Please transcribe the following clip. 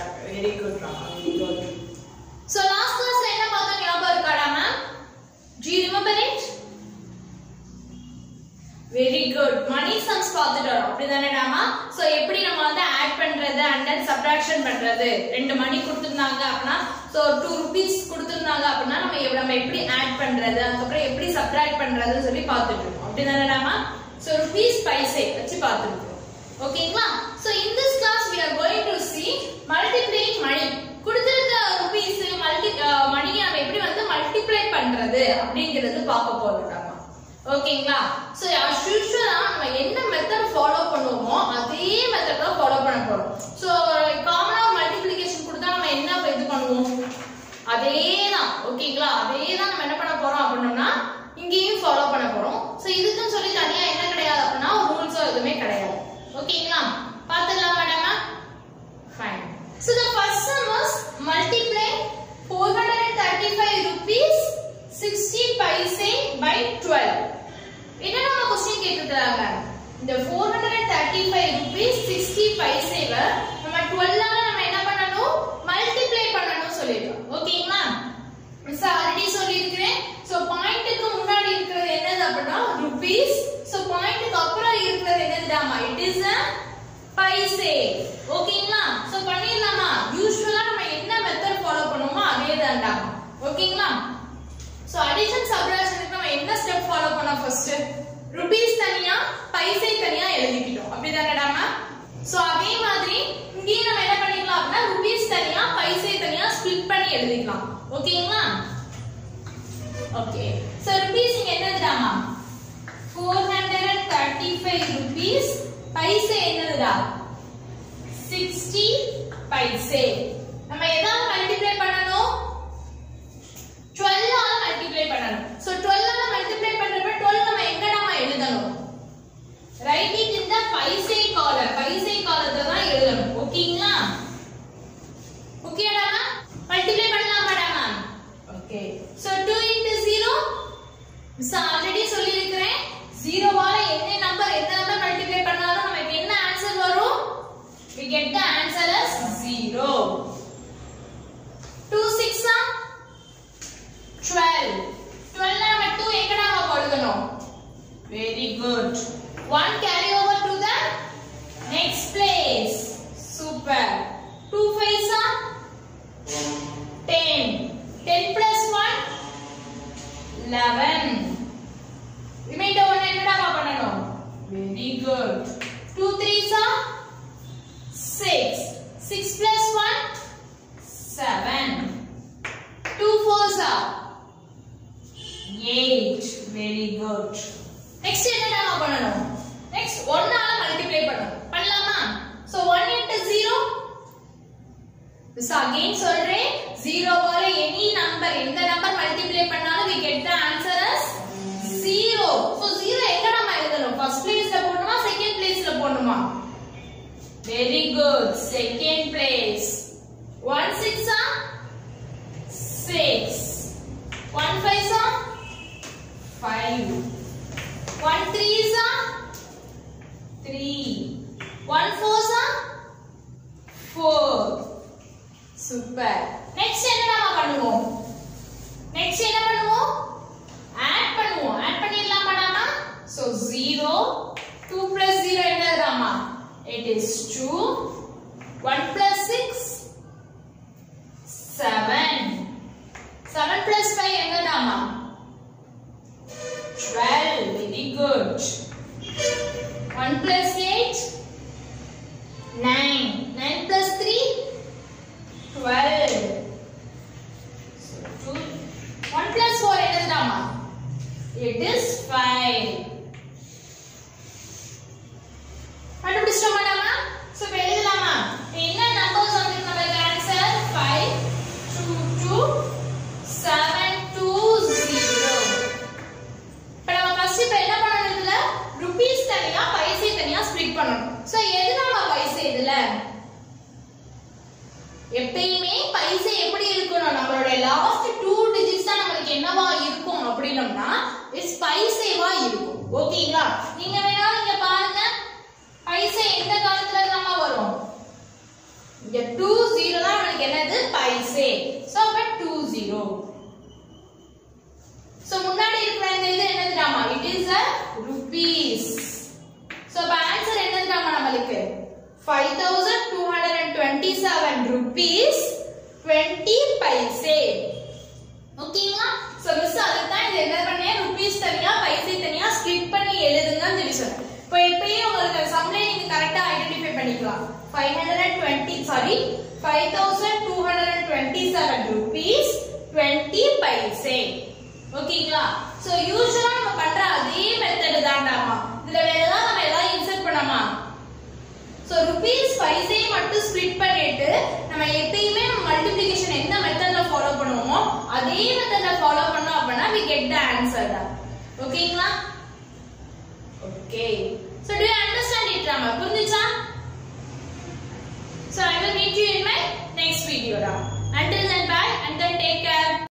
Very good Rama very good so last கிளாஸ்ல என்ன பார்த்தோம் ஞாபகம் இருக்காடா மேம் டி remember it very good money sums பார்த்துட்டோம் அப்படிதானேடாமா சோ எப்படி நம்ம வந்து ஆட் பண்றது அண்ட் தென் சப்ராக்ஷன் பண்றது ரெண்டு மணி கொடுத்திருந்தாங்க அப்படின்னா சோ டூ ருபீஸ் கொடுத்திருந்தாங்க அப்படின்னா நம்ம எவ்வ- நம்ம எப்படி ஆட் பண்றது அதுக்கப்புறம் எப்படி சப்ராக்ட் பண்றதுன்னு சொல்லி பார்த்துட்டு இருக்கோம் அப்படிதானேடாமா சோ ருபீஸ் பைசே வச்சு பார்த்துருக்கோம் ஓகேங்களா so in this class we are going to see multiplying money கொடுத்திருக்க ருபீஸ் மல்டி மணியை நம்ம எப்படி வந்து மல்டிப்ளை பண்றது அப்படிங்கிறது பார்க்க போறோம் ஓகேங்களா சோ as usual நம்ம என்ன மெத்தட் ஃபாலோ பண்ணுவோமோ அதே மெத்தட் தான் ஃபாலோ பண்ண போறோம் சோ காமனா மல்டிப்ளிகேஷன் கொடுத்தா நம்ம என்ன இது பண்ணுவோம் அதே தான் ஓகேங்களா அதே தான் நம்ம என்ன பண்ண போறோம் அப்படின்னோம்னா இங்கேயும் ஃபாலோ பண்ண போறோம் சோ இதுக்குன்னு சொல்லி தனியா என்ன கிடையாது அப்படின்னா ரூல்ஸோ எதுவுமே கிடையாது ஓகேங்களா பாத்துக்கலாம் madam Fine. So the first sum was multiply 435 rupees 60 paise by 12. என்ன நம்ம கொஸ்டின் கேட்டிருக்காங்க இந்த 435 rupees 60 பைசேவ நம்ம 12 ஆல நம்ம என்ன பண்ணணும் மல்டிப்ளை பண்ணணும் சொல்லிருக்கோம் ஓகேங்களா மிஸ் ஆல்ரெடி சொல்லியிருக்கிறேன் சோ பாயிண்ட்டுக்கு முன்னாடி இருக்கிறது என்னது அப்படின்னா ருபீஸ் சோ பாயிண்ட்டுக்கு அப்புறம் இருக்கிறது என்னதுடாமா இட் இஸ் a பைசே ஓகேங்களா சோ பண்ணிடலாமா யூசுவலா நம்ம என்ன மெத்தட் ஃபாலோ பண்ணுவோமோ அதே தான்டா ஓகேங்களா சோ அடிஷன் சப்ட்ராக்ஷனுக்கு நம்ம என்ன ஸ்டெப் ஃபாலோ பண்ணோம் ஃபர்ஸ்ட் ருபீஸ் தனியா பைசே தனியா எழுதிக்கிட்டோம் அப்படிதானடா மேம் சோ அதே மாதிரி இங்கேயும் நம்ம என்ன பண்ணிக்கலாம் அப்படின்னா ருபீஸ் தனியா பைசே தனியா ஸ்ப்ளிட் பண்ணி எழுதிக்கலாம் ஓகேங்களா ஓகே சோ ருபீஸ் இங்க என்னதுடா மேம் 435 rupees பைசே என்னதுடா 60 பைசே நம்ம எதாவது மல்டிப்ளை பண்ணணும் 12 ஆல மல்டிப்ளை பண்ணணும் சோ 12 ஆல மல்டிப்ளை பண்றப்ப 12 நம்ம எங்கடா எழுதணும் write it in the paise column paise காலத்தை தான் எழுதணும் ஓகேங்களா ஓகேடா மேம் மல்டிப்ளை பண்ணலாமாடா ma'am okay so 2 into 0 miss already சொல்லி இருக்கிறேன் ஜீரோவால என்ன நம்பர் எந்த நம்பர் மல்டிப்ளை பண்ணாலும் நமக்கு என்ன ஆன்சர் வரும் we get the answer as 0 2 6 ஆ 12 12 நம்ம 2 எங்கடா கொடுக்கணும் very good 1 carry over to the next place super 2 5 ஆ 10 10 plus 1 11 ரிமைண்டர் ஒன்னு என்னடா பண்ணணும் very good 2 3s are 6 6 plus 1 7 2 4s are 8 very good next என்னடா பண்ணணும் next 1 ஆல மல்டிப்ளை பண்ணணும் பண்ணலாமா so 1 into 0 this again சொல்றேன் 0 வால எனி நம்பர் எந்த நம்பர் மல்டிப்ளை பண்ணாலும் we get the answer as 0 so 0 எங்க நம்ம எழுதணும் ஃபர்ஸ்ட் பிளேஸ்ல போடணுமா செகண்ட் பிளேஸ்ல போடணுமா வெரி குட் செகண்ட் பிளேஸ் 1 6 ஆ 6 1 5 ஆ 5 1 3 ஆ 3 1 4 ஆ 4 சூப்பர் நெக்ஸ்ட் என்ன நாம பண்ணுவோம் நெக்ஸ்ட் என்ன பண்ணுவோம் ஆட் பண்ணுவோம் ஆட் பண்ணிடலாமா நாம சோ 0 2 plus 0 என்னதுடாமா it is 2 1 plus 6 7 7 plus 5 என்னதாமா 12 very good 1 plus 8 9 9 plus 3 12 so 2 1 plus 4 என்னதாமா it is 5 கண்டுபிடிச்சிட்டோமா நாம சோ இப்ப எழுதலாமா என்ன நம்பர்ஸ் வந்து நமக்கு ஆன்சர் 5 2 2 7 2 0 இப்ப நம்ம ஃபர்ஸ்ட் இப்ப என்ன பண்ணணும் இதுல ருபீஸ் தனியா பைசே தனியா ஸ்ப்ளிட் பண்ணணும் சோ எது நம்ம பைசே இதுல எப்பயுமே பைசே எப்படி இருக்கணும் நம்மளோட லாஸ்ட் டூ டிஜிட்ஸ் தான் நம்மளுக்கு என்னவா இருக்கும் அப்படின்னம்னா இஸ் பைசேவா இருக்கும் ஓகேங்களா நீங்க வேணா நீங்க பாருங்க பைசே எந்த காலத்துல நம்ம வரும் இங்க டூ ஜீரோ 5227 rupees 20 பைசே ஓகேங்களா சோ மிஸ் அதுக்கு தான் இது என்ன பண்ணேன் ருபீஸ் தனியா பைசே தனியா ஸ்ப்ளிட் பண்ணி எழுதுங்கன்னு சொல்லி சொன்னேன் இப்போ இப்பயே உங்களுக்கு சம்லே நீங்க கரெக்டா ஐடென்டிஃபை பண்ணிக்கலாம் 520 சாரி 5227 rupees 20 பைசே ஓகேங்களா சோ யூசுவலா நம்ம பண்ற அதே மெத்தட் தான்டாமா இதுல வேற ஏதாவது நம்ம ஏதாவது இன்சர்ட் பண்ணாமா சோ ருபீஸ் பைசே மட்டும் ஸ்ப்ளிட் பண்ணிட்டு நம்ம எப்பயுமே மல்டிப்ளிகேஷன் எந்த மெத்தட்ல ஃபாலோ பண்ணுவோமோ அதே மெத்தட்ல ஃபாலோ பண்ணோம் அப்படின்னா we get the answer தான் ஓகேங்களா okay so do you understand it Rama புரிஞ்சுச்சா so i will meet you in my next video raw until then bye and then take care